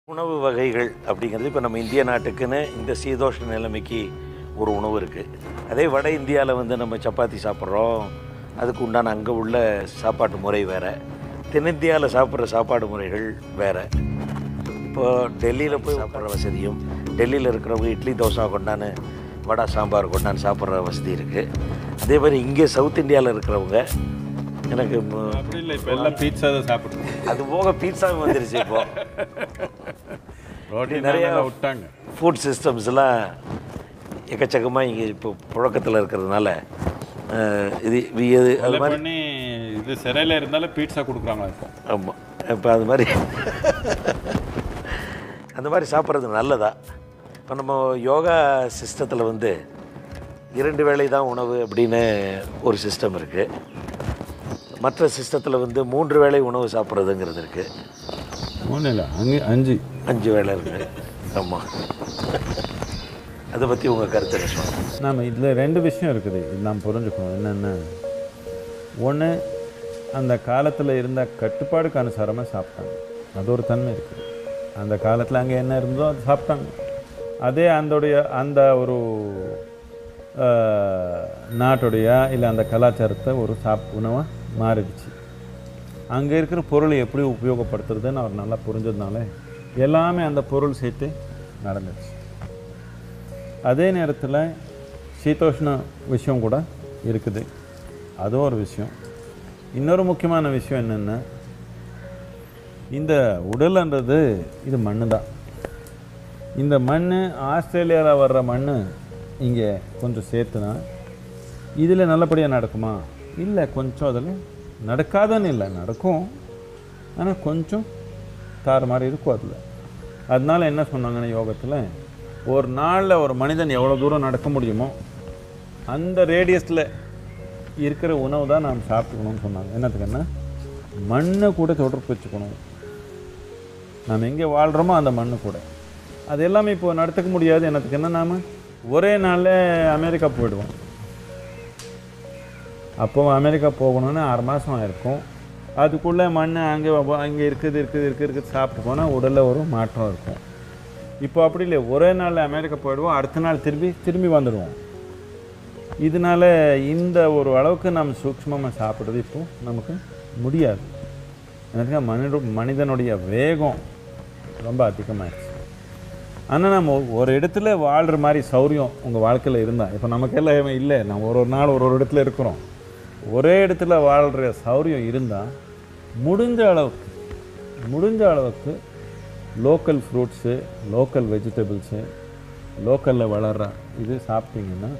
உணவு வகைகள் அப்படிங்கிறது இப்போ நம்ம இந்திய நாட்டுக்குன்னு இந்த சீதோஷ்ண நிலைமைக்கு ஒரு உணவு இருக்குது அதே வட இந்தியாவில் வந்து நம்ம சப்பாத்தி சாப்பிட்றோம் அதுக்கு உண்டான அங்கே உள்ள சாப்பாட்டு முறை வேறு தென்னிந்தியாவில் சாப்பிட்ற சாப்பாடு முறைகள் வேறு இப்போ டெல்லியில் போய் சாப்பிட்ற வசதியும் டெல்லியில் இருக்கிறவங்க இட்லி தோசை கொண்டான்னு வடை சாம்பார் கொண்டான்னு சாப்பிட்ற வசதி இருக்குது அதே மாதிரி இங்கே சவுத் இந்தியாவில் இருக்கிறவங்க எனக்கு ம- அப்படி இல்லை இப்போ எல்லாம் பீட்சா தான் சாப்பிடுறோம் அது போக பீட்சாவும் வந்துருச்சு இப்போ ரோட்டி நிறைய நிறைய விட்டாங்க ஃபுட் சிஸ்டம்ஸ்லாம் எக்கச்சக்கமாக இங்கே இப்போ புழக்கத்தில் இருக்கிறதுனால அஹ், இது இது அது கொலை மாதிரி பண்ணி இது சிறையில் இருந்தாலும் பீட்சா கொடுக்குறாங்க இப்போ ஆமாம் இப்போ அது மாதிரி அந்த மாதிரி சாப்பிட்றது நல்லதா இப்போ நம்ம யோகா சிஸ்டத்தில் வந்து இரண்டு வேளை தான் உணவு அப்படின்னு ஒரு சிஸ்டம் இருக்குது மற்ற சிஸ்டத்தில் வந்து மூன்று வேளை உணவு சாப்பிட்றதுங்கிறது இருக்குது ஒன்றும் இல்லை அங்கே அஞ்சு அஞ்சு வேளை இருக்குது ஆமாம் அதை பற்றி உங்கள் கருத்து என்ன சொல்லுங்கள் நாம் இதில் ரெண்டு விஷயம் இருக்குது இது நாம் புரிஞ்சுக்கணும் என்னென்ன ஒன்று அந்த காலத்தில் இருந்த கட்டுப்பாடுக்கு அனுசாரமாக சாப்பிட்டாங்க அது ஒரு தன்மை இருக்குது அந்த காலத்தில் அங்கே என்ன இருந்ததோ அது சாப்பிட்டாங்க அதே அந்தோடைய அந்த ஒரு அஹ், நாட்டுடைய இல்லை அந்த கலாச்சாரத்தை ஒரு சாப் உணவாக மாறிடுச்சு அங்கே இருக்கிற பொருளை எப்படி உபயோகப்படுத்துறதுன்னு அவர் நல்லா புரிஞ்சதுனால எல்லாமே அந்த பொருள் சேர்த்து நடந்துச்சு அதே நேரத்தில் சீதோஷ்ண விஷயம் கூட இருக்குது அதுவும் ஒரு விஷயம் இன்னொரு முக்கியமான விஷயம் என்னென்னா இந்த உடல்ன்றது இது மண்ணு தான் இந்த மண் ஆஸ்திரேலியாவில் வர்ற மண் இங்கே கொஞ்சம் சேர்த்துனா இதில் நல்லபடியாக நடக்குமா இல்லை கொஞ்சம் அதில் நடக்காதுன்னு இல்லை நடக்கும் ஆனால் கொஞ்சம் தாறு மாதிரி இருக்கும் அதில் அதனால என்ன சொன்னாங்கன்னா யோகத்தில் ஒரு நாளில் ஒரு மனிதன் எவ்வளோ தூரம் நடக்க முடியுமோ அந்த ரேடியஸில் இருக்கிற உணவு தான் நாம் சாப்பிட்டுக்கணும்னு சொன்னாங்க என்னத்துக்குன்னா மண்ணை கூட தொடர்பு வச்சுக்கணும் நாம் எங்கே வாழ்கிறோமோ அந்த மண்ணு கூட அது எல்லாமே இப்போ நடத்துக்க முடியாது என்னத்துக்குன்னா நாம் ஒரே நாளில் அமெரிக்கா போயிடுவோம் அப்போ அமெரிக்கா போகணும்னு ஆறு மாதம் ஆயிருக்கும் அதுக்குள்ளே மண் அங்கே அங்கே இருக்குது இருக்குது இருக்குது இருக்குது சாப்பிட்டு போனால் உடலில் ஒரு மாற்றம் இருக்கும் இப்போ அப்படி இல்லை ஒரே நாளில் அமெரிக்கா போயிடுவோம் அடுத்த நாள் திரும்பி திரும்பி வந்துடுவோம் இதனால இந்த ஒரு அளவுக்கு நம்ம சூக்ஷ்மமாக சாப்பிட்றது இப்போ நமக்கு முடியாது எனக்கு மனித மனிதனுடைய வேகம் ரொம்ப அதிகமாகிடுச்சு ஆனால் நம்ம ஒரு இடத்துல வாழ்கிற மாதிரி சௌரியம் உங்கள் வாழ்க்கையில் இருந்தால் இப்போ நமக்கெல்லாம் இல்லை நம்ம ஒரு ஒரு நாள் ஒரு ஒரு இடத்துல இருக்கிறோம் ஒரே இடத்துல வாழ்கிற சௌரியம் இருந்தால் முடிஞ்ச அளவுக்கு முடிஞ்ச அளவுக்கு லோக்கல் ஃப்ரூட்ஸு லோக்கல் வெஜிடபிள்ஸு லோக்கலில் வளர்கிற இது சாப்பிட்டீங்கன்னா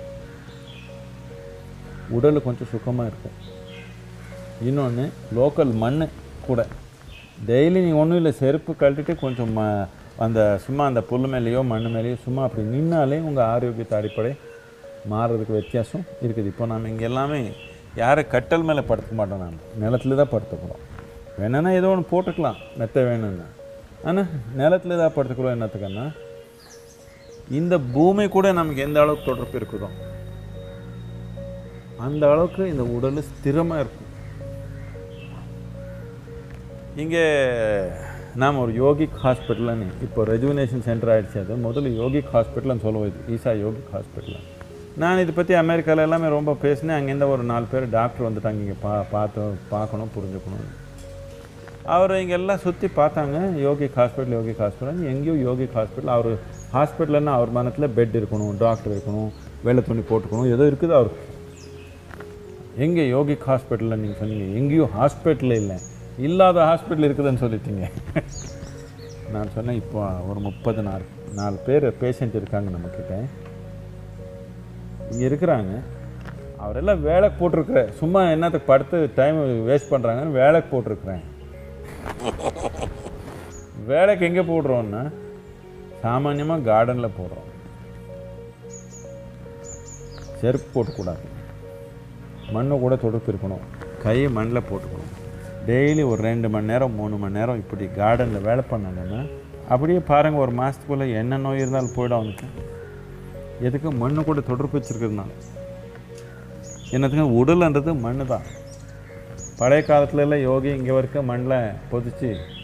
உடல் கொஞ்சம் சுகமாக இருக்கும் இன்னொன்று லோக்கல் மண் கூட டெய்லி நீங்கள் ஒன்றும் இல்லை செருப்பு கழட்டிட்டு கொஞ்சம் ம அந்த சும்மா அந்த புல் மேலேயோ மண் மேலேயோ சும்மா அப்படி நின்னாலே உங்கள் ஆரோக்கியத்தை அடிப்படை மாறுறதுக்கு வித்தியாசம் இருக்குது இப்போ நாம் இங்கே எல்லாமே யாரும் கட்டல் மேலே படுத்துக்க மாட்டோம் நாம் நிலத்துல தான் படுத்துக்கிறோம் வேணும்னா ஏதோ ஒன்று போட்டுக்கலாம் மெத்த வேணும்னா ஆனால் நிலத்துல தான் படுத்துக்கிறோம் என்னத்துக்குன்னா இந்த பூமி கூட நமக்கு எந்த அளவுக்கு தொடர்பு இருக்குதோ அந்த அளவுக்கு இந்த உடல் ஸ்திரமாக இருக்கும் இங்கே நாம் ஒரு யோகிக் ஹாஸ்பிட்டல்னு இப்போ ரெஜுவினேஷன் சென்டர் ஆகிடுச்சு அது முதல்ல யோகிக் ஹாஸ்பிட்டல்னு சொல்லுவோம் இது ஈசா யோகிக் ஹாஸ்பிட்டல் நான் இதை பற்றி அமெரிக்காவில் எல்லாமே ரொம்ப பேசினேன் அங்கேருந்து ஒரு நாலு பேர் டாக்டர் வந்துட்டாங்க இங்கே பா பார்த்து பார்க்கணும் புரிஞ்சுக்கணும் அவர் இங்கே எல்லாம் சுற்றி பார்த்தாங்க யோகிக் ஹாஸ்பிட்டல் யோகிக் ஹாஸ்பிட்டல் எங்கேயோ யோகிக் ஹாஸ்பிட்டல் அவர் ஹாஸ்பிட்டல்னா அவர் மனத்தில் பெட் இருக்கணும் டாக்டர் இருக்கணும் வெள்ளை துணி போட்டுக்கணும் ஏதோ இருக்குது அவருக்கு எங்கே யோகிக் ஹாஸ்பிட்டலில் நீங்கள் சொன்னீங்க எங்கேயோ ஹாஸ்பிட்டல் இல்லை இல்லாத ஹாஸ்பிட்டல் இருக்குதுன்னு சொல்லிட்டீங்க நான் சொன்னேன் இப்போ ஒரு முப்பது நாலு நாலு பேர் பேஷண்ட் இருக்காங்க நம்மக்கிட்ட இங்கே இருக்கிறாங்க அவரெல்லாம் வேலைக்கு போட்டிருக்கிற சும்மா என்னத்துக்கு படுத்து டைம் வேஸ்ட் பண்ணுறாங்கன்னு வேலைக்கு போட்டிருக்கிறேன் வேலைக்கு எங்கே போடுறோன்னா சாமானியமாக கார்டனில் போடுறோம் செருப்பு போட்டக்கூடாது மண்ணு கூட தொடர்பு இருக்கணும் கையை மண்ணில் போட்டுக்கணும் டெய்லி ஒரு ரெண்டு மணி நேரம் மூணு மணி நேரம் இப்படி கார்டனில் வேலை பண்ணாங்கன்னா அப்படியே பாருங்கள் ஒரு மாதத்துக்குள்ளே என்ன நோய் இருந்தாலும் போயிடும் அவனுக்கு எதுக்கு மண்ணு கூட தொடர்பு வச்சுருக்கிறதுனால என்னத்துக்கு உடல்ன்றது மண்ணு தான் பழைய காலத்துல எல்லாம் யோகி இங்கே வரைக்கும் மண்ணில் பொதிச்சு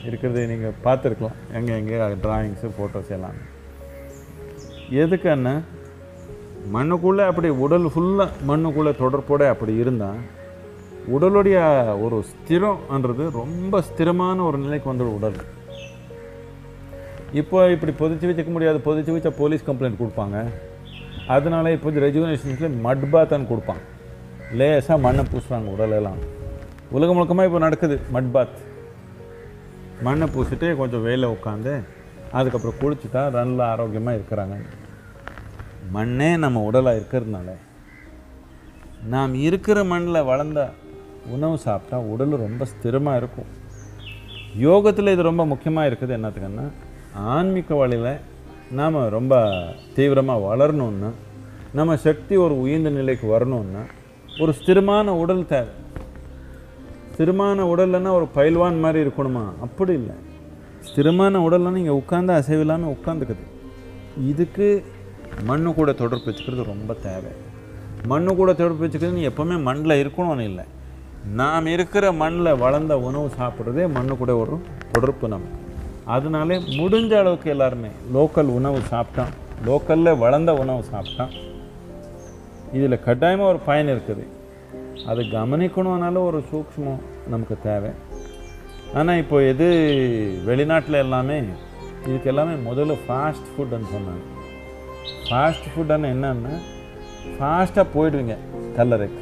இருக்கிறது நீங்கள் பார்த்துருக்கலாம் எங்கே எங்கே டிராயிங்ஸு ஃபோட்டோஸ் எல்லாமே எதுக்குன்னா மண்ணுக்குள்ளே அப்படி உடல் ஃபுல்லாக மண்ணுக்குள்ளே தொடர்போட அப்படி இருந்தால் உடலுடைய ஒரு ஸ்திரம்ன்றது ரொம்ப ஸ்திரமான ஒரு நிலைக்கு வந்துடும் உடல் இப்போ இப்படி பொதிச்சு வச்சுக்க முடியாது பொதிச்சு வச்சா போலீஸ் கம்ப்ளைண்ட் கொடுப்பாங்க அதனால இப்போ ரெஜுவனேஷன்ஸில் மட் பாத்னு கொடுப்பாங்க லேசாக மண்ணை பூசுகிறாங்க உடலெல்லாம் உலகம் முழுக்கமாக இப்போ நடக்குது மட் பாத் மண்ணை பூசிட்டு கொஞ்சம் வெயில உட்காந்து அதுக்கப்புறம் குளிச்சுட்டா நல்ல ஆரோக்கியமாக இருக்கிறாங்க மண்ணே நம்ம உடலாக இருக்கிறதுனால நாம் இருக்கிற மண்ணில் வளர்ந்த உணவு சாப்பிட்டா உடல் ரொம்ப ஸ்திரமாக இருக்கும் யோகத்தில் இது ரொம்ப முக்கியமாக இருக்குது என்னத்துக்குன்னா ஆன்மீக வழியில் நாம் ரொம்ப தீவிரமாக வளரணுன்னா நம்ம சக்தி ஒரு உயர்ந்த நிலைக்கு வரணுன்னா ஒரு ஸ்திரமான உடல் தேவை ஸ்திரமான உடல்னா ஒரு பயில்வான் மாதிரி இருக்கணுமா அப்படி இல்லை ஸ்திரமான உடல்னா நீங்கள் உட்காந்து அசைவில்லாமல் உட்காந்துக்குது இதுக்கு மண்ணு கூட தொடர்பு வச்சுக்கிறது ரொம்ப தேவை மண்ணு கூட தொடர்பு வச்சுக்கிறது நீ எப்போவுமே மண்ணில் இருக்கணும்னு இல்லை நாம் இருக்கிற மண்ணில் வளர்ந்த உணவு சாப்பிட்றதே மண்ணு கூட ஒரு தொடர்பு நமக்கு அதனாலே முடிஞ்ச அளவுக்கு எல்லாருமே லோக்கல் உணவு சாப்பிட்டோம் லோக்கலில் வளர்ந்த உணவு சாப்பிட்டோம் இதில் கட்டாயமாக ஒரு பயன் இருக்குது அது கவனிக்கணும்னால ஒரு சூக்ஷ்மம் நமக்கு தேவை ஆனால் இப்போ எது வெளிநாட்டில் எல்லாமே இதுக்கு எல்லாமே முதல்ல ஃபாஸ்ட் ஃபுட்டுன்னு சொன்னாங்க ஃபாஸ்ட் ஃபுட்டுன்னு என்னன்னா ஃபாஸ்ட்டாக போயிடுவீங்க கல்லறைக்கு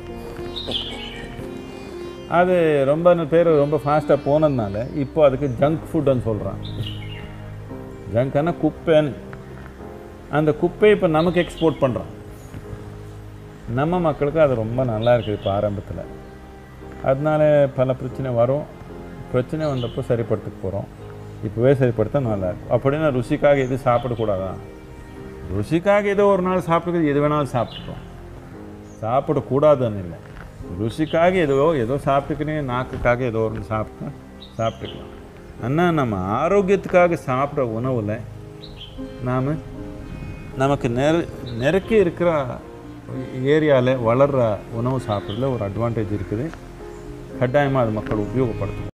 அது ரொம்ப பேர் ரொம்ப ஃபாஸ்ட்டாக போனதுனால இப்போ அதுக்கு ஜங்க் ஃபுட்டுன்னு சொல்கிறான் ஜங்க்னா குப்பைன்னு அந்த குப்பையை இப்போ நமக்கு எக்ஸ்போர்ட் பண்ணுறான் நம்ம மக்களுக்கு அது ரொம்ப நல்லா இருக்குது இப்போ ஆரம்பத்தில் அதனால பல பிரச்சனை வரும் பிரச்சனை வந்தப்போ சரிப்படுத்த போகிறோம் இப்போவே சரிப்படுத்த நல்லா இருக்கும் அப்படின்னா ருசிக்காக எது சாப்பிடக்கூடாதா ருசிக்காக ஏதோ ஒரு நாள் சாப்பிடுறது எது வேணாலும் சாப்பிட்டுட்டோம் சாப்பிடக்கூடாதுன்னு இல்லை ருசிக்காக ஏதோ ஏதோ சாப்பிட்டுக்கினே நாக்குக்காக ஏதோ ஒன்று சாப்பிட்டா சாப்பிட்டுக்கலாம் ஆனால் நம்ம ஆரோக்கியத்துக்காக சாப்பிட்ற உணவில் நாம் நமக்கு நெரு நெருக்கி இருக்கிற ஏரியாவில் வளர்கிற உணவு சாப்பிட்றதுல ஒரு அட்வான்டேஜ் இருக்குது கட்டாயமாக அது மக்கள் உபயோகப்படுத்தணும்